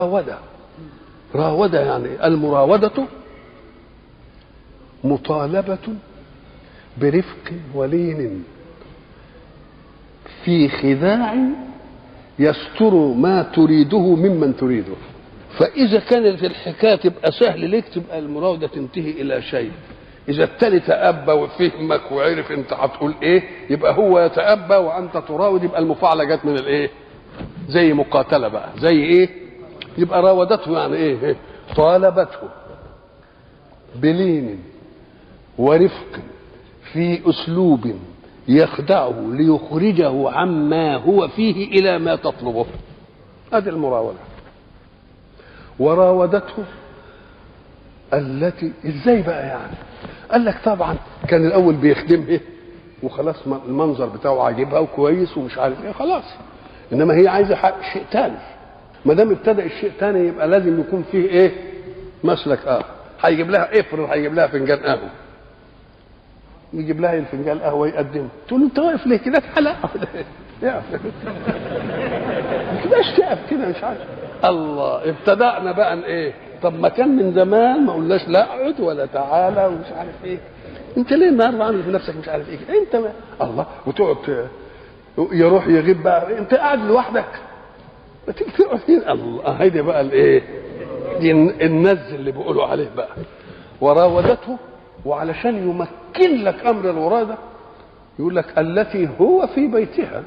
راودة راودة يعني المراودة مطالبة برفق ولين في خداع يستر ما تريده ممن تريده فإذا كانت الحكاية تبقى سهل ليك تبقى المراودة تنتهي إلى شيء إذا التاني تأبى وفهمك وعرف أنت هتقول إيه يبقى هو يتأبى وأنت تراود يبقى المفاعلة جت من الإيه؟ زي مقاتلة بقى زي إيه؟ يبقى راودته يعني إيه؟ إيه؟ طالبته بلين ورفق في أسلوب يخدعه ليخرجه عما هو فيه إلى ما تطلبه هذه المراودة وراودته التي ازاي بقى يعني قال لك طبعا كان الاول بيخدمها وخلاص المنظر بتاعه عاجبها وكويس ومش عارف ايه خلاص انما هي عايزه حق شيء تاني ما دام ابتدى الشيء تاني يبقى لازم يكون فيه ايه مسلك اخر هيجيب لها افرض هيجيب لها فنجان قهوه يجيب لها الفنجان قهوه يقدمه تقول له انت واقف ليه كده تعالى كده تقف كده مش عارف الله ابتدأنا بقى ايه طب ما كان من زمان ما قلناش لا اقعد ولا تعالى ومش عارف ايه انت ليه النهارده عامل في نفسك مش عارف ايه انت ما الله وتقعد يروح يغيب بقى انت قاعد لوحدك ما تيجي تقعد هنا الله هيدي بقى الايه دي النز اللي بيقولوا عليه بقى وراودته وعلشان يمكن لك امر الوراده يقول لك التي هو في بيتها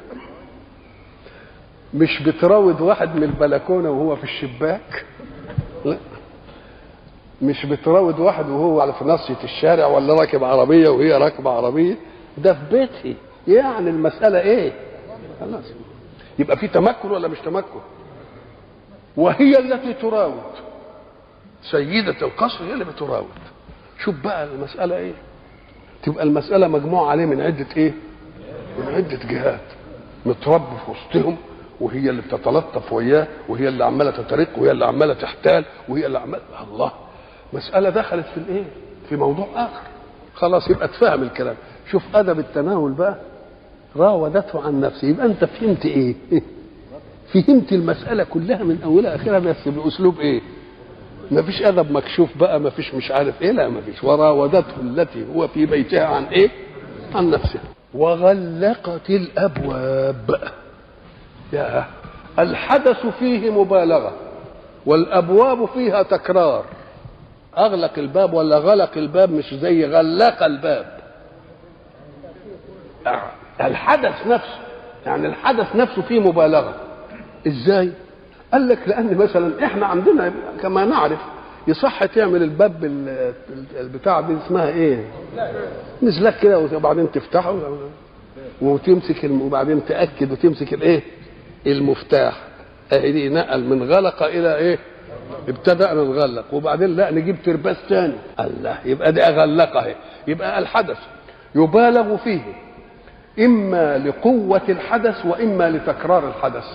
مش بتراود واحد من البلكونه وهو في الشباك لا مش بتراود واحد وهو على في ناصيه الشارع ولا راكب عربيه وهي راكبه عربيه ده في بيتي يعني المساله ايه خلاص يبقى في تمكن ولا مش تمكن وهي التي تراود سيدة القصر هي اللي بتراود شوف بقى المسألة ايه تبقى المسألة مجموعة عليه من عدة ايه من عدة جهات متربي في وسطهم وهي اللي بتتلطف وياه وهي اللي عماله تترك وهي اللي عماله تحتال وهي اللي عماله الله مساله دخلت في الايه في موضوع اخر خلاص يبقى تفهم الكلام شوف ادب التناول بقى راودته عن نفسه يبقى انت فهمت ايه فهمت المساله كلها من اولها اخرها بس باسلوب ايه ما فيش ادب مكشوف بقى ما فيش مش عارف ايه لا ما فيش وراودته التي هو في بيتها عن ايه عن نفسها وغلقت الابواب يا الحدث فيه مبالغه والابواب فيها تكرار اغلق الباب ولا غلق الباب مش زي غلق الباب الحدث نفسه يعني الحدث نفسه فيه مبالغه ازاي قال لك لان مثلا احنا عندنا كما نعرف يصح تعمل الباب البتاع دي اسمها ايه مزلك كده وبعدين تفتحه وتمسك وبعدين تاكد وتمسك الايه المفتاح اهي دي نقل من غلق الى ايه ابتدأنا نغلق وبعدين لا نجيب ترباس تاني الله يبقى دي اغلق اهي يبقى الحدث يبالغ فيه اما لقوة الحدث واما لتكرار الحدث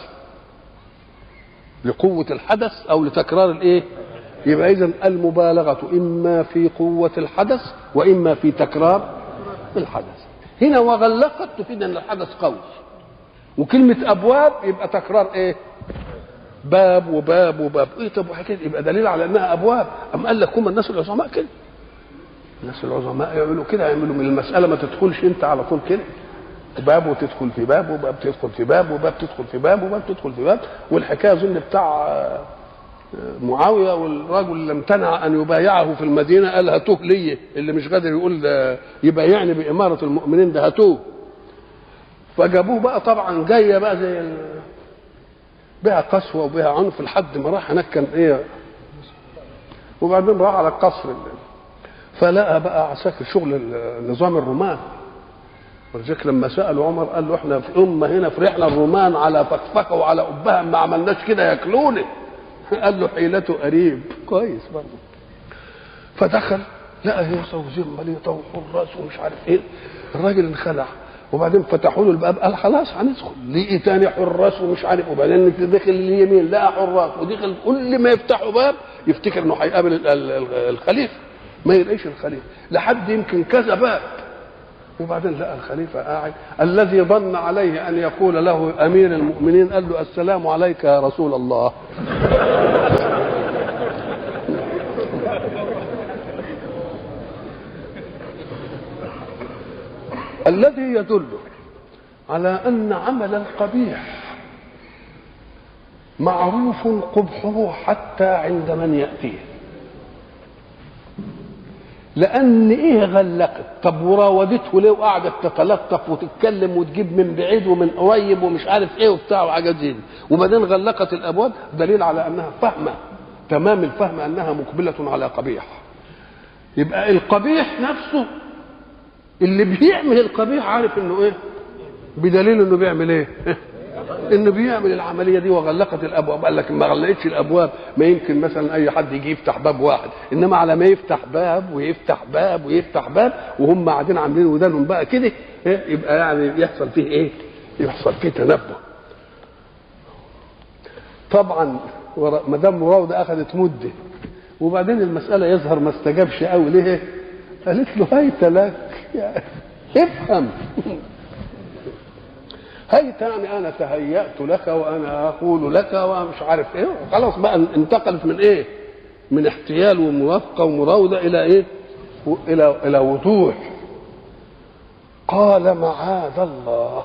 لقوة الحدث او لتكرار الايه يبقى اذا المبالغة اما في قوة الحدث واما في تكرار الحدث هنا وغلقت تفيد ان الحدث قوي وكلمة أبواب يبقى تكرار إيه؟ باب وباب وباب إيه طب وحكاية يبقى دليل على إنها أبواب أم قال لك هم الناس العظماء كده الناس العظماء يعملوا كده يعملوا من المسألة ما تدخلش أنت على طول كده باب وتدخل في باب وباب تدخل في باب وباب تدخل في باب وباب تدخل في باب والحكاية أظن بتاع معاوية والرجل اللي امتنع أن يبايعه في المدينة قال هاتوه لي اللي مش قادر يقول يبايعني بإمارة المؤمنين ده هاتوه فجابوه بقى طبعا جايه بقى زي ال... بها قسوه وبها عنف لحد ما راح هناك كان ايه وبعدين راح على القصر فلقى بقى عساكر شغل نظام الرومان ولذلك لما سالوا عمر قال له احنا في امه هنا فرحنا الرومان على فكفكه وعلى قبها ما عملناش كده ياكلوني قال له حيلته قريب كويس برضه فدخل لقى هيصه وزمه وحراس ومش عارف ايه الراجل انخلع وبعدين فتحوا له الباب قال خلاص هندخل لقي تاني حراس ومش عارف وبعدين دخل اليمين لقى حراس ودخل كل ما يفتحوا باب يفتكر انه هيقابل الخليفه ما يلاقيش الخليفه لحد يمكن كذا باب وبعدين لقى الخليفة قاعد الذي ظن عليه أن يقول له أمير المؤمنين قال له السلام عليك يا رسول الله الذي يدل على أن عمل القبيح معروف قبحه حتى عند من يأتيه لان ايه غلقت طب وراودته ليه وقعدت تتلطف وتتكلم وتجيب من بعيد ومن قريب ومش عارف ايه وبتاع وحاجات زي دي وبعدين غلقت الابواب دليل على انها فاهمه تمام الفهم انها مقبله على قبيح يبقى القبيح نفسه اللي بيعمل القبيح عارف انه ايه بدليل انه بيعمل ايه انه بيعمل العمليه دي وغلقت الابواب قال لك ما غلقتش الابواب ما يمكن مثلا اي حد يجي يفتح باب واحد انما على ما يفتح باب ويفتح باب ويفتح باب وهم قاعدين عاملين ودانهم بقى كده إيه؟ يبقى يعني يحصل فيه ايه؟ يحصل فيه تنبه طبعا ما دام مراوده اخذت مده وبعدين المساله يظهر ما استجابش قوي ليه؟ قالت له هيت لك يعني افهم هيت يعني انا تهيأت لك وانا اقول لك ومش عارف ايه خلاص بقى انتقلت من ايه؟ من احتيال وموافقه ومراوده الى ايه؟ الى الى وضوح قال معاذ الله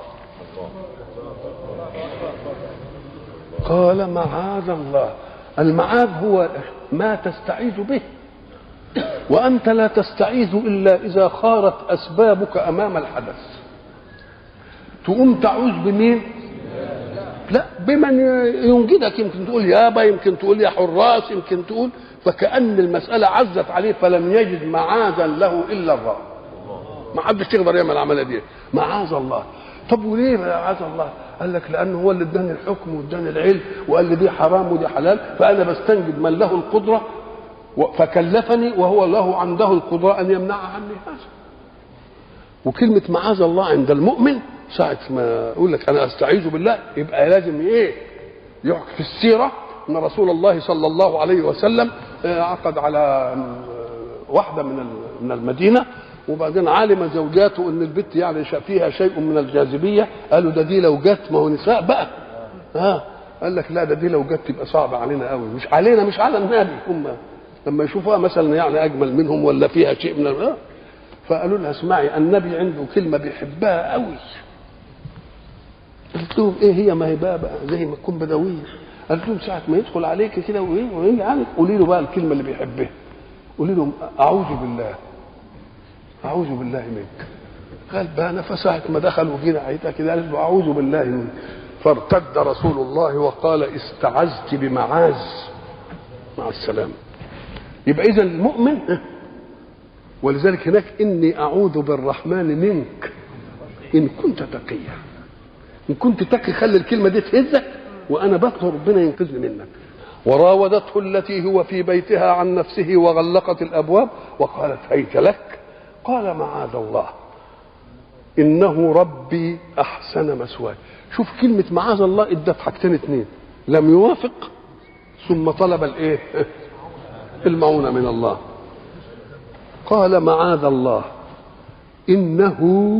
قال معاذ الله المعاذ هو ما تستعيذ به وانت لا تستعيذ الا اذا خارت اسبابك امام الحدث تقوم تعوذ بمين لا بمن ينجدك يمكن تقول يابا يمكن تقول يا حراس يمكن تقول فكأن المسألة عزت عليه فلم يجد معاذا له إلا الله ما حدش يقدر يعمل العملية دي معاذ الله طب وليه معاذ الله قال لك لأنه هو اللي اداني الحكم واداني العلم وقال لي دي حرام ودي حلال فأنا بستنجد من له القدرة فكلفني وهو له عنده القدرة أن يمنع عني هذا وكلمة معاذ الله عند المؤمن ساعة ما يقول لك أنا أستعيذ بالله يبقى لازم إيه؟ يحكي في السيرة أن رسول الله صلى الله عليه وسلم عقد على واحدة من من المدينة وبعدين علم زوجاته ان البت يعني فيها شيء من الجاذبيه قالوا ده دي لو جت ما هو نساء بقى ها قال لك لا ده دي لو جت تبقى صعبه علينا قوي مش علينا مش على النبي هم لما يشوفوها مثلا يعني اجمل منهم ولا فيها شيء من ال... فقالوا لها اسمعي النبي عنده كلمه بيحبها قوي قلت لهم ايه هي ما هي بقى, بقى زي ما تكون بدويه قالت لهم ساعه ما يدخل عليك كده وايه ويجي عنك قولي له بقى الكلمه اللي بيحبها قولي له اعوذ بالله اعوذ بالله منك قال بقى انا فساعة ما دخل وجينا عيتها كده قالت له اعوذ بالله منك فارتد رسول الله وقال استعذت بمعاذ مع السلامه يبقى اذا المؤمن ولذلك هناك اني اعوذ بالرحمن منك ان كنت تقيا ان كنت تقي خلي الكلمه دي تهزك وانا بطلب ربنا ينقذني منك وراودته التي هو في بيتها عن نفسه وغلقت الابواب وقالت هيت لك قال معاذ الله انه ربي احسن مثواي شوف كلمه معاذ الله ادى في حاجتين اتنين لم يوافق ثم طلب الايه المعونه من الله قال معاذ الله انه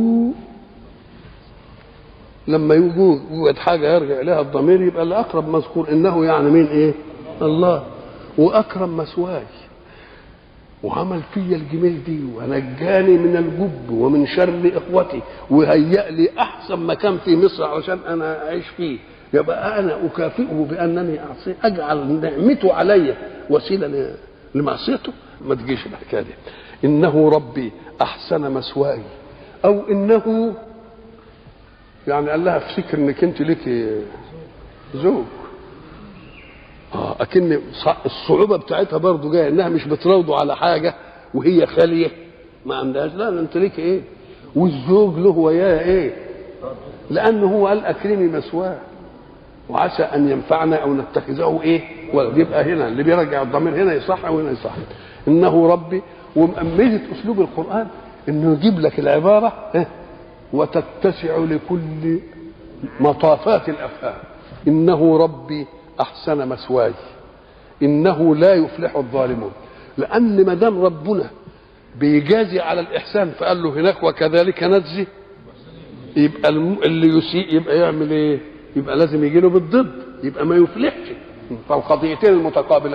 لما يوجد حاجه يرجع اليها الضمير يبقى الاقرب مذكور انه يعني مين ايه الله واكرم مثواي وعمل فيا الجميل دي ونجاني من الجب ومن شر اخوتي وهيأ لي احسن مكان في مصر علشان انا اعيش فيه يبقى انا اكافئه بانني اعصي اجعل نعمته علي وسيله لمعصيته ما تجيش الحكايه دي انه ربي احسن مثواي او انه يعني قال لها افتكر انك انت لك زوج اه اكن الصعوبه بتاعتها برضه جايه انها مش بتراوده على حاجه وهي خاليه ما عندهاش لا انت ليك ايه والزوج له وياه ايه لانه هو قال اكرمي مثواه وعسى ان ينفعنا او نتخذه ايه ويبقى هنا اللي بيرجع الضمير هنا يصح وهنا يصح انه ربي ومأمنة اسلوب القران انه يجيب لك العباره إيه؟ وتتسع لكل مطافات الافهام انه ربي احسن مثواي انه لا يفلح الظالمون لان ما دام ربنا بيجازي على الاحسان فقال له هناك وكذلك نجزي يبقى الم- اللي يسيء يبقى يعمل ايه يبقى لازم يجي له بالضد يبقى ما يفلحش فالقضيتين المتقابلتين